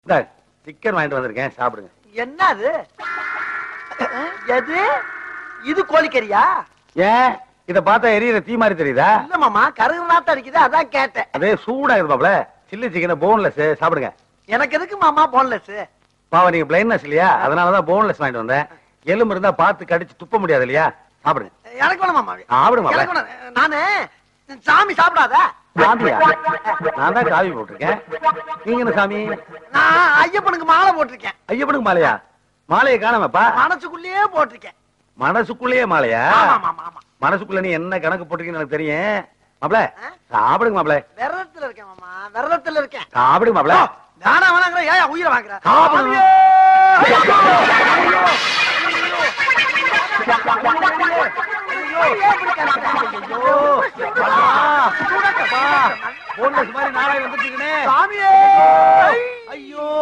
இந்தா, சிக்கன் வாங்கிட்டு வந்திருக்கேன் சாப்பிடுங்க என்னது எது இது கோழிக்கறியா ஏன் இத பார்த்தா எரியற தீ மாதிரி தெரியுதா இல்ல மாமா கருகு நாத்த அடிக்குது அதான் கேட்டேன் அதே சூடா இருப்பாப்ல சில்லி சிக்கன் போன்லெஸ் சாப்பிடுங்க எனக்கு எதுக்கு மாமா போன்லெஸ் பாவம் நீங்க பிளைன்னஸ் இல்லையா அதனாலதான் போன்லெஸ் வாங்கிட்டு வந்தேன் எலும்பு இருந்தா பார்த்து கடிச்சு துப்ப முடியாது இல்லையா சாப்பிடுங்க எனக்கு வேணும் மாமா சாப்பிடுங்க மாப்ள. எனக்கு வேணும். நானு சாமி சாப்பிடாத சாமியா நான் தான் காவி போட்டிருக்கேன் நீங்க என்ன சாமி நான் ஐயப்பனுக்கு மாலை போட்டிருக்கேன் ஐயப்பனுக்கு மாலையா மாலையை காணாமப்பா மனசுக்குள்ளேயே போட்டிருக்கேன் மனசுக்குள்ளேயே மாலையா ஆமா ஆமா ஆமா மனசுக்குள்ள நீ என்ன கணக்கு போட்டிருக்கீன்னு எனக்கு தெரியும் மாப்ள ஆ? சாப்பிடுங்க மாப்ள விரதத்துல இருக்கேன் மாமா விரதத்துல இருக்கேன் சாப்பிடுங்க மாப்ள தானா வேணாங்கிற ஏன் உயிரை வாங்குற சாப்பிடுங்க. போன்லெஸ் மாதிரி நாளை வந்துட்டீங்கன்னு சாமியே ஐயோ